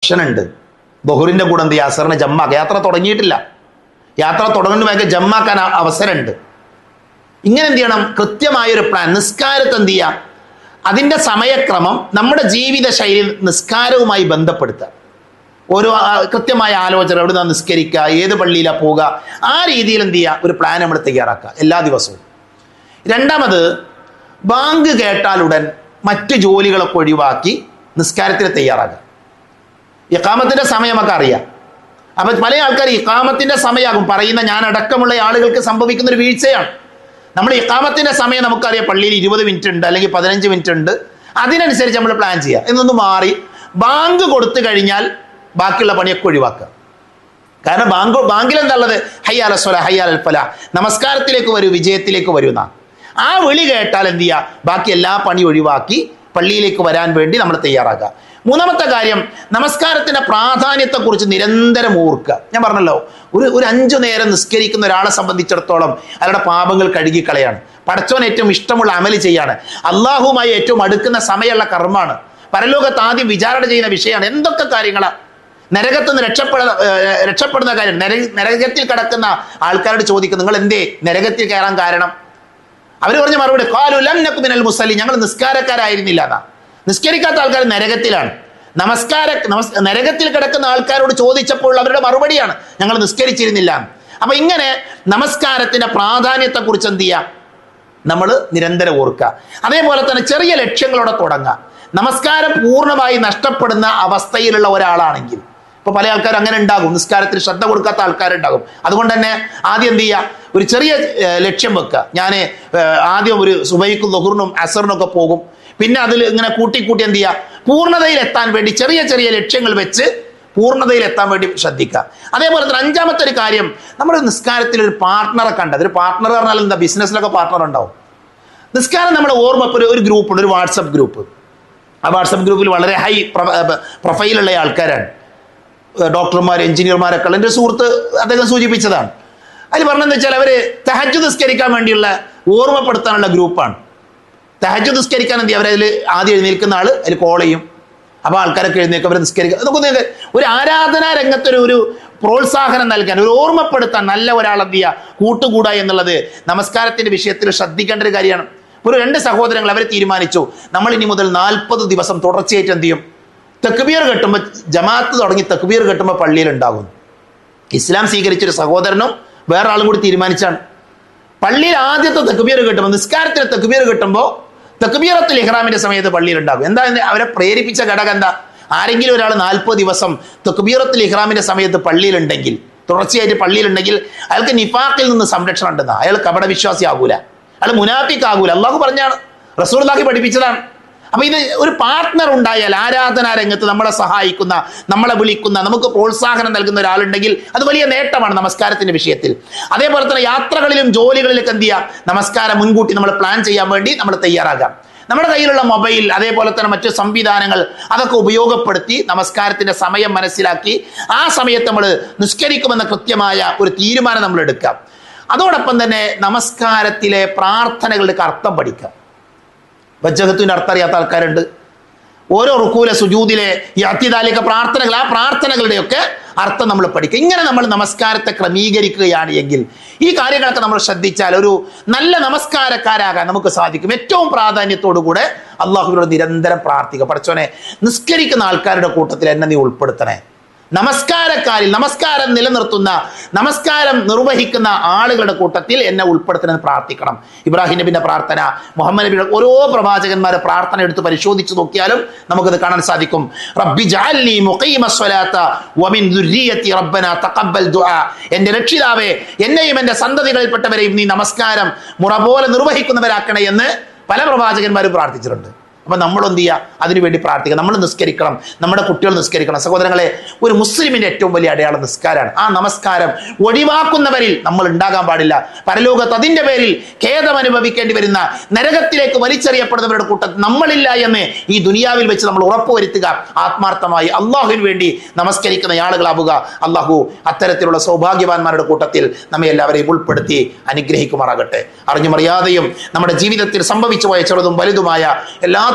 Option ഉണ്ട് ബഹുറിന്റെ കൂടെ എന്ത് ചെയ്യുക അസറിനെ ജമ്മാക്കുക യാത്ര തുടങ്ങിയിട്ടില്ല യാത്ര തുടങ്ങുന്നതിന് ജമ്മാക്കാൻ അ- അവസരമുണ്ട് ഇങ്ങനെ എന്ത് ചെയ്യണം കൃത്യമായൊരു പ്ലാൻ നിസ്കാരത്തെ എന്ത് ചെയ്യുക അതിൻ്റെ സമയക്രമം നമ്മുടെ ജീവിത ശൈലിയിൽ നിസ്കാരവുമായി ബന്ധപ്പെടുത്തുക ഓരോ ആ, കൃത്യമായ ആലോചന എവിടെ നിന്ന് നിസ്കരിക്കുക ഏത് പള്ളിയിലാണ് പോവുക ആ രീതിയിൽ എന്ത് ചെയ്യുക ഒരു പ്ലാൻ നമ്മൾ തയ്യാറാക്കുക എല്ലാ ദിവസവും രണ്ടാമത് ബാങ്ക് കേട്ടാലുടൻ മറ്റ് ജോലികളൊക്കെ ഒഴിവാക്കി നിസ്കാരത്തിന് തയ്യാറാക്കുക ഇക്കാമത്തിന്റെ സമയം നമുക്ക് അറിയാം അപ്പൊ പല ആൾക്കാർ ഇക്കാമത്തിന്റെ സമയമാകും പറയുന്ന ഞാൻ അടക്കമുള്ള ആളുകൾക്ക് സംഭവിക്കുന്ന ഒരു വീഴ്ചയാണ് നമ്മൾ ഇക്കാമത്തിന്റെ സമയം നമുക്കറിയാം പള്ളിയിൽ ഇരുപത് മിനിറ്റ് ഉണ്ട് അല്ലെങ്കിൽ പതിനഞ്ച് മിനിറ്റ് ഉണ്ട് അതിനനുസരിച്ച് നമ്മൾ പ്ലാൻ ചെയ്യുക എന്നൊന്ന് മാറി ബാങ്ക് കൊടുത്തു കഴിഞ്ഞാൽ ബാക്കിയുള്ള പണിയൊക്കെ ഒഴിവാക്കുക കാരണം ബാങ്ക് ബാങ്കിൽ എന്താ ഉള്ളത് ഹയ്യാല സ്വല ഹയ്യാൽ ഫല നമസ്കാരത്തിലേക്ക് വരൂ വിജയത്തിലേക്ക് വരൂ എന്നാ ആ വിളി കേട്ടാൽ എന്ത് ചെയ്യുക ബാക്കി എല്ലാ പണി ഒഴിവാക്കി പള്ളിയിലേക്ക് വരാൻ വേണ്ടി നമ്മൾ തയ്യാറാക്കുക മൂന്നാമത്തെ കാര്യം നമസ്കാരത്തിന്റെ പ്രാധാന്യത്തെക്കുറിച്ച് നിരന്തരം ഓർക്കുക ഞാൻ പറഞ്ഞല്ലോ ഒരു ഒരു അഞ്ചു നേരം നിസ്കരിക്കുന്ന ഒരാളെ സംബന്ധിച്ചിടത്തോളം അയാളുടെ പാപങ്ങൾ കഴുകിക്കളയാണ് പടച്ചോൻ ഏറ്റവും ഇഷ്ടമുള്ള അമല് ചെയ്യാണ് അള്ളാഹുമായി ഏറ്റവും അടുക്കുന്ന സമയമുള്ള കർമ്മമാണ് പരലോകത്ത് ആദ്യം വിചാരണ ചെയ്യുന്ന വിഷയമാണ് എന്തൊക്കെ കാര്യങ്ങളാണ് നരകത്ത് നിന്ന് രക്ഷപ്പെടുന്ന ഏർ, രക്ഷപ്പെടുന്ന കാര്യം നര നരകത്തിൽ കിടക്കുന്ന ആൾക്കാരോട് ചോദിക്കും നിങ്ങൾ എന്തേ നരകത്തിൽ കയറാൻ കാരണം അവർ പറഞ്ഞ മറുപടി കാലു ലന്നക്കു മിനൽ മുസല്ലി ഞങ്ങൾ നിസ്കാരക്കാരായിരുന്നില്ല എന്നാ നിസ്കരിക്കാത്ത ആൾക്കാർ നരകത്തിലാണ് നമസ്കാര നമസ് നരകത്തിൽ കിടക്കുന്ന ആൾക്കാരോട് ചോദിച്ചപ്പോൾ അവരുടെ മറുപടിയാണ് ഞങ്ങൾ നിസ്കരിച്ചിരുന്നില്ല എന്ന്. അപ്പൊ ഇങ്ങനെ നമസ്കാരത്തിന്റെ പ്രാധാന്യത്തെക്കുറിച്ച് എന്ത് ചെയ്യുക നമ്മൾ നിരന്തരം ഓർക്കുക അതേപോലെ തന്നെ ചെറിയ ലക്ഷ്യങ്ങളോടെ തുടങ്ങുക നമസ്കാരം പൂർണ്ണമായി നഷ്ടപ്പെടുന്ന അവസ്ഥയിലുള്ള ഒരാളാണെങ്കിൽ ഇപ്പൊ പല ആൾക്കാർ അങ്ങനെ ഉണ്ടാകും നിസ്കാരത്തിൽ ശ്രദ്ധ കൊടുക്കാത്ത ആൾക്കാരുണ്ടാകും അതുകൊണ്ട് തന്നെ ആദ്യം എന്ത് ചെയ്യുക ഒരു ചെറിയ ഏർ, ലക്ഷ്യം വെക്കുക ഞാൻ ആദ്യം ഒരു സുബൈക്കും ലഹുറിനും അസറിനും ഒക്കെ പോകും പിന്നെ അതിൽ ഇങ്ങനെ കൂട്ടി കൂട്ടി എന്ത് ചെയ്യുക പൂർണ്ണതയിൽ എത്താൻ വേണ്ടി ചെറിയ ചെറിയ ലക്ഷ്യങ്ങൾ വെച്ച് പൂർണ്ണതയിൽ എത്താൻ വേണ്ടി ശ്രദ്ധിക്കുക അതേപോലെ തന്നെ അഞ്ചാമത്തെ ഒരു കാര്യം നമ്മുടെ നിസ്കാരത്തിൽ ഒരു പാർട്ട്ണറെ കണ്ടത് ഒരു പാർട്ട്ണർ പറഞ്ഞാൽ എന്താ ബിസിനസ്സിലൊക്കെ പാർട്ട്ണർ ഉണ്ടാവും നിസ്കാരം നമ്മുടെ ഓർമ്മ ഇപ്പൊ ഒരു- ഒരു ഗ്രൂപ്പ് ഉണ്ട് ഒരു വാട്സപ്പ് ഗ്രൂപ്പ് ആ വാട്സപ്പ് ഗ്രൂപ്പിൽ വളരെ ഹൈ പ്രൊഫൈലുള്ള ആൾക്കാരാണ് ഏഹ് ഡോക്ടർമാർ എഞ്ചിനീയർമാരൊക്കെ ഉള്ള എൻ്റെ സുഹൃത്ത് അദ്ദേഹം സൂചിപ്പിച്ചതാണ് അതിൽ പറഞ്ഞതെന്ന് വെച്ചാൽ അവർ തഹജ് നിസ്കരിക്കാൻ വേണ്ടിയുള്ള ഓർമ്മപ്പെടുത്താനുള്ള ഗ്രൂപ്പാണ് തഹജ് നിസ്കരിക്കാൻ എന്ത് ചെയ്യും അവരതിൽ ആദ്യം എഴുന്നേൽക്കുന്ന ആൾ അതിൽ കോൾ ചെയ്യും അപ്പോൾ ആൾക്കാരൊക്കെ എഴുന്നേൽക്കും അവർ നിസ്കരിക്കുക നമുക്കൊന്ന് ഒരു ആരാധനാ രംഗത്തൊരു ഒരു പ്രോത്സാഹനം നൽകാൻ ഒരു ഓർമ്മപ്പെടുത്താൻ നല്ല ഒരാൾ എന്ത് ചെയ്യുക കൂട്ടുകൂടുക എന്നുള്ളത് നമസ്കാരത്തിന്റെ വിഷയത്തിൽ ശ്രദ്ധിക്കേണ്ട ഒരു കാര്യമാണ് ഒരു രണ്ട് സഹോദരങ്ങൾ അവർ തീരുമാനിച്ചു നമ്മൾ ഇനി മുതൽ നാൽപ്പത് ദിവസം തുടർച്ചയായിട്ട് എന്ത് ചെയ്യും തെക്കുബീർ കെട്ടുമ്പോൾ ജമാഅത്ത് തുടങ്ങി തെക്കുബീർ കെട്ടുമ്പോൾ പള്ളിയിൽ ഉണ്ടാകും ഇസ്ലാം സ്വീകരിച്ചൊരു സഹോദരനും വേറെ ആളും കൂടി തീരുമാനിച്ചാണ് പള്ളിയിൽ ആദ്യത്തെ തെക്കുബീർ കിട്ടുമ്പോൾ നിസ്കാരത്തിന് തെക്കുബീർ കിട്ടുമ്പോൾ തെക്കുബീറത്തുൽ ഇഹ്റാമിന്റെ സമയത്ത് പള്ളിയിൽ ഉണ്ടാകും എന്താ ഇതിന് അവരെ പ്രേരിപ്പിച്ച ഘടകം എന്താ ആരെങ്കിലും ഒരാൾ നാൽപ്പത് ദിവസം തെക്കുബീറത്തുൽ ഇഹ്റാമിന്റെ സമയത്ത് പള്ളിയിലുണ്ടെങ്കിൽ തുടർച്ചയായിട്ട് പള്ളിയിലുണ്ടെങ്കിൽ അയാൾക്ക് നിഫാഖിൽ നിന്ന് സംരക്ഷണം ഉണ്ടെന്ന് അയാൾ കപട വിശ്വാസി ആകൂല അയാൾ മുനാഫിക്ക് ആകൂല അള്ളാഹു പറഞ്ഞാണ് റസൂർദാഹി പഠിപ്പിച്ചതാണ് അപ്പൊ ഇത് ഒരു പാർട്ട്ണർ ഉണ്ടായാൽ ആരാധനാ രംഗത്ത് നമ്മളെ സഹായിക്കുന്ന നമ്മളെ വിളിക്കുന്ന നമുക്ക് പ്രോത്സാഹനം നൽകുന്ന ഒരാളുണ്ടെങ്കിൽ അത് വലിയ നേട്ടമാണ് നമസ്കാരത്തിന്റെ വിഷയത്തിൽ അതേപോലെ തന്നെ യാത്രകളിലും ജോലികളിലൊക്കെ എന്ത് ചെയ്യുക നമസ്കാരം മുൻകൂട്ടി നമ്മൾ പ്ലാൻ ചെയ്യാൻ വേണ്ടി നമ്മൾ തയ്യാറാകാം നമ്മുടെ കയ്യിലുള്ള മൊബൈൽ അതേപോലെ തന്നെ മറ്റു സംവിധാനങ്ങൾ അതൊക്കെ ഉപയോഗപ്പെടുത്തി നമസ്കാരത്തിന്റെ സമയം മനസ്സിലാക്കി ആ സമയത്ത് നമ്മൾ നിസ്കരിക്കുമെന്ന കൃത്യമായ ഒരു തീരുമാനം നമ്മൾ എടുക്കാം അതോടൊപ്പം തന്നെ നമസ്കാരത്തിലെ പ്രാർത്ഥനകളുടെ അർത്ഥം പഠിക്കാം വജ്ജഹത്തുവിന്റെ അർത്ഥം അറിയാത്ത ആൾക്കാരുണ്ട് ഓരോ റുക്കൂലെ സുജൂദിലെ ഈ അത്യതാലിക പ്രാർത്ഥനകൾ ആ പ്രാർത്ഥനകളുടെയൊക്കെ അർത്ഥം നമ്മൾ പഠിക്കുക ഇങ്ങനെ നമ്മൾ നമസ്കാരത്തെ ക്രമീകരിക്കുകയാണ് എങ്കിൽ ഈ കാര്യങ്ങളൊക്കെ നമ്മൾ ശ്രദ്ധിച്ചാൽ ഒരു നല്ല നമസ്കാരക്കാരാകാൻ നമുക്ക് സാധിക്കും ഏറ്റവും പ്രാധാന്യത്തോടു കൂടെ അള്ളാഹുവിനോട് നിരന്തരം പ്രാർത്ഥിക്കുക പഠിച്ചോനെ നിസ്കരിക്കുന്ന ആൾക്കാരുടെ കൂട്ടത്തിൽ എന്നെ നീ ഉൾപ്പെടുത്തണേ നമസ്കാരക്കാരിൽ നമസ്കാരം നിലനിർത്തുന്ന നമസ്കാരം നിർവഹിക്കുന്ന ആളുകളുടെ കൂട്ടത്തിൽ എന്നെ ഉൾപ്പെടുത്തണമെന്ന് പ്രാർത്ഥിക്കണം ഇബ്രാഹിം നബിന്റെ പ്രാർത്ഥന മുഹമ്മദ് നബിയുടെ ഓരോ പ്രവാചകന്മാരെ പ്രാർത്ഥന എടുത്ത് പരിശോധിച്ച് നോക്കിയാലും നമുക്കത് കാണാൻ സാധിക്കും റബ്ബി ജഅൽനി മുഖീമ സ്വലാത്ത വമിൻ ദുർരിയത്തി റബ്ബന തഖബ്ബൽ ദുആ എന്റെ രക്ഷിതാവേ എന്നെയും എന്റെ സന്തതികളിൽപ്പെട്ടവരെയും നീ നമസ്കാരം മുറ പോലെ നിർവഹിക്കുന്നവരാക്കണേ എന്ന് പല പ്രവാചകന്മാരും പ്രാർത്ഥിച്ചിട്ടുണ്ട് അപ്പൊ നമ്മൾ എന്ത് ചെയ്യുക അതിനുവേണ്ടി പ്രാർത്ഥിക്കുക നമ്മൾ നിസ്കരിക്കണം നമ്മുടെ കുട്ടികൾ നിസ്കരിക്കണം സഹോദരങ്ങളെ ഒരു മുസ്ലിമിന്റെ ഏറ്റവും വലിയ അടയാളം നിസ്കാരമാണ് ആ നമസ്കാരം ഒഴിവാക്കുന്നവരിൽ നമ്മൾ ഉണ്ടാകാൻ പാടില്ല പരലോകത്ത് അതിന്റെ പേരിൽ ഖേദം അനുഭവിക്കേണ്ടി വരുന്ന നരകത്തിലേക്ക് വലിച്ചെറിയപ്പെടുന്നവരുടെ കൂട്ടത്തിൽ നമ്മളില്ല എന്ന് ഈ ദുനിയാവിൽ വെച്ച് നമ്മൾ ഉറപ്പുവരുത്തുക ആത്മാർത്ഥമായി അള്ളാഹുവിന് വേണ്ടി നമസ്കരിക്കുന്ന ആളുകളാവുക അള്ളാഹു അത്തരത്തിലുള്ള സൗഭാഗ്യവാന്മാരുടെ കൂട്ടത്തിൽ നമ്മെ എല്ലാവരെയും ഉൾപ്പെടുത്തി അനുഗ്രഹിക്കുമാറാകട്ടെ അറിഞ്ഞുമറിയാതെയും നമ്മുടെ ജീവിതത്തിൽ സംഭവിച്ചു പോയ ചെറുതും വലുതുമായ എല്ലാ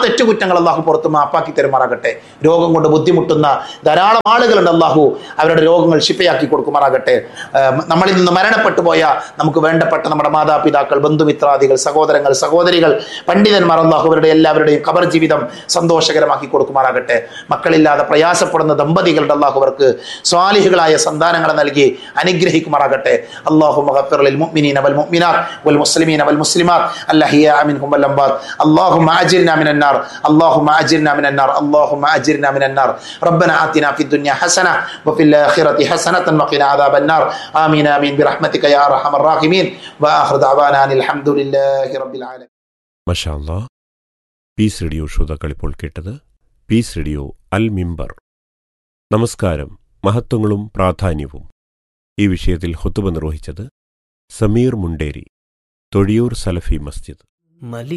തെറ്റുകുറ്റങ്ങൾ അള്ളാഹു പുറത്ത് മാപ്പാക്കി തരുമാറാകട്ടെ രോഗം കൊണ്ട് ബുദ്ധിമുട്ടുന്ന ധാരാളം ആളുകളുണ്ട് അള്ളാഹു അവരുടെ രോഗങ്ങൾ ശിപ്പയാക്കി കൊടുക്കുമാറാകട്ടെ ഏഹ് നമ്മളിൽ നിന്ന് മരണപ്പെട്ടു പോയ നമുക്ക് വേണ്ടപ്പെട്ട നമ്മുടെ മാതാപിതാക്കൾ ബന്ധുമിത്രാദികൾ സഹോദരങ്ങൾ സഹോദരികൾ പണ്ഡിതന്മാർ അള്ളാഹു അവരുടെ എല്ലാവരുടെയും ഖബർ ജീവിതം സന്തോഷകരമാക്കി കൊടുക്കുമാറാകട്ടെ മക്കളില്ലാതെ പ്രയാസപ്പെടുന്ന ദമ്പതികളുടെ അള്ളാഹു അവർക്ക് സ്വാലിഹുകളായ സന്താനങ്ങളെ നൽകി അനുഗ്രഹിക്കുമാറാകട്ടെ അള്ളാഹു മഹഫിറിൽ മുഅ്മിനീന വൽ മുഅ്മിനാത്ത് വൽ മുസ്ലിമീന വൽ മുസ്ലിമാത്ത് അല്ലഹിയ മിൻഹും വൽ അംവാത്ത് اللهم اجرنا من النار اللهم اجرنا من النار اللهم اجرنا من النار ربنا آتنا في الدنيا حسنه وفي الاخره حسنه وقنا عذاب النار امين امين برحمتك يا ارحم الراحمين واخر دعوانا ان الحمد لله رب العالمين മഷാല്ല പീസ് റേഡിയോ ശ്രോതാക്കൾ ഇപ്പോൾ കേട്ടത് പീസ് റേഡിയോ അൽ മിമ്പർ നമസ്കാരം മഹത്വങ്ങളും പ്രാധാന്യവും ഈ വിഷയത്തിൽ ഹുത്തുബ നിർവഹിച്ചത് സമീർ മുണ്ടേരി തൊഴിയൂർ സലഫി മസ്ജിദ് മലി